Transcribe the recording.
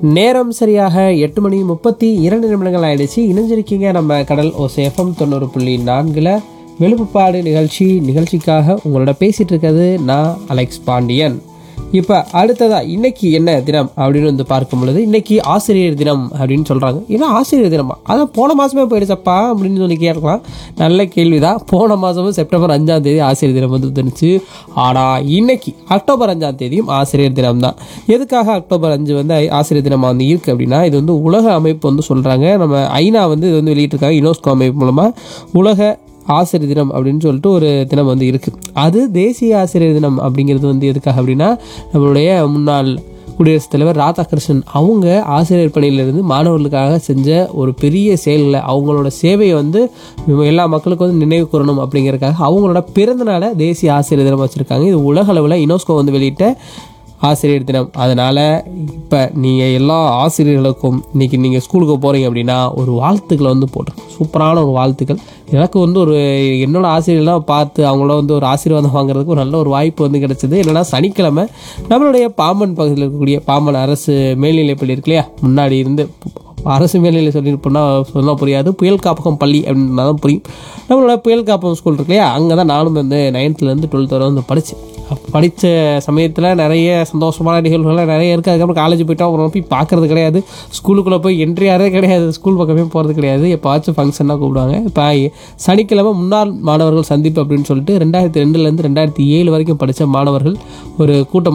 நேரம் சரியாக எட்டு மணி முப்பத்தி இரண்டு நிமிடங்கள் ஆயிடுச்சு இணைஞ்சிருக்கீங்க நம்ம கடல் ஓசை எஃப்எம் தொண்ணூறு புள்ளி நான்கில் வெளுப்புப்பாடு நிகழ்ச்சி நிகழ்ச்சிக்காக உங்களோட பேசிட்டு இருக்கிறது நான் அலெக்ஸ் பாண்டியன் இப்போ அடுத்ததா இன்னைக்கு என்ன தினம் அப்படின்னு வந்து பார்க்கும் பொழுது இன்னைக்கு ஆசிரியர் தினம் அப்படின்னு சொல்றாங்க ஏன்னா ஆசிரியர் தினமா அதான் போன மாசமே போயிடுச்சப்பா அப்படின்னு சொல்லி கேட்கலாம் நல்ல கேள்விதான் போன மாசமும் செப்டம்பர் அஞ்சாம் தேதி ஆசிரியர் தினம் வந்து இருந்துச்சு ஆனா இன்னைக்கு அக்டோபர் அஞ்சாம் தேதியும் ஆசிரியர் தினம் தான் எதுக்காக அக்டோபர் அஞ்சு வந்து ஐ- ஆசிரியர் தினமா வந்து இருக்கு அப்படின்னா இது வந்து உலக அமைப்பு வந்து சொல்றாங்க நம்ம ஐநா வந்து இது வந்து வெளியிட்டிருக்காங்க யுனெஸ்கோ அமைப்பு மூலமா உலக ஆசிரியர் தினம் அப்படின்னு சொல்லிட்டு ஒரு தினம் வந்து இருக்குது அது தேசிய ஆசிரியர் தினம் அப்படிங்கிறது வந்து எதுக்காக அப்படின்னா நம்மளுடைய முன்னாள் குடியரசுத் தலைவர் ராதாகிருஷ்ணன் அவங்க ஆசிரியர் பணியிலிருந்து மாணவர்களுக்காக செஞ்ச ஒரு பெரிய செயலில் அவங்களோட சேவையை வந்து எல்லா மக்களுக்கும் வந்து நினைவு கூறணும் அப்படிங்கிறதுக்காக அவங்களோட பிறந்த நாளை தேசிய ஆசிரியர் தினம் வச்சுருக்காங்க இது உலக அளவில் யுனெஸ்கோ வந்து வெளியிட்ட ஆசிரியர் தினம் அதனால் இப்போ நீங்கள் எல்லா ஆசிரியர்களுக்கும் இன்றைக்கி நீங்கள் ஸ்கூலுக்கு போகிறீங்க அப்படின்னா ஒரு வாழ்த்துக்களை வந்து போட்டுருங்க சூப்பரான ஒரு வாழ்த்துக்கள் எனக்கு வந்து ஒரு என்னோட ஆசிரியர்லாம் பார்த்து அவங்கள வந்து ஒரு ஆசீர்வாதம் வாங்குறதுக்கு ஒரு நல்ல ஒரு வாய்ப்பு வந்து கிடைச்சது என்னன்னா சனிக்கிழமை நம்மளுடைய பாம்பன் பகுதியில் இருக்கக்கூடிய பாம்பன் அரசு மேல்நிலைப்பள்ளி இருக்கு இல்லையா முன்னாடி இருந்து அரசு மேல்நிலை சொல்லியிருப்போம்னா சொன்னால் புரியாது புயல் காப்பகம் பள்ளி அப்படின்னா தான் புரியும் நம்மளோட புயல் காப்பகம் ஸ்கூல் இருக்கு இல்லையா அங்கே தான் நானும் வந்து நைன்த்துலேருந்து டுவெல்த் வரை வந்து படித்தேன் படித்த சமயத்தில் நிறைய சந்தோஷமான நிகழ்வுகள்லாம் நிறைய இருக்குது அதுக்கப்புறம் காலேஜ் போயிட்டா அப்புறம் போய் பார்க்கறது கிடையாது ஸ்கூலுக்குள்ளே போய் என்ட்ரி ஆகிறதே கிடையாது ஸ்கூல் பக்கமே போகிறது கிடையாது எப்போவாச்சும் ஃபங்க்ஷனாக கூப்பிடுவாங்க இப்போ சனிக்கிழமை முன்னாள் மாணவர்கள் சந்திப்பு அப்படின்னு சொல்லிட்டு ரெண்டாயிரத்தி ரெண்டுலேருந்து ரெண்டாயிரத்தி ஏழு வரைக்கும் படித்த மாணவர்கள் ஒரு கூட்டம்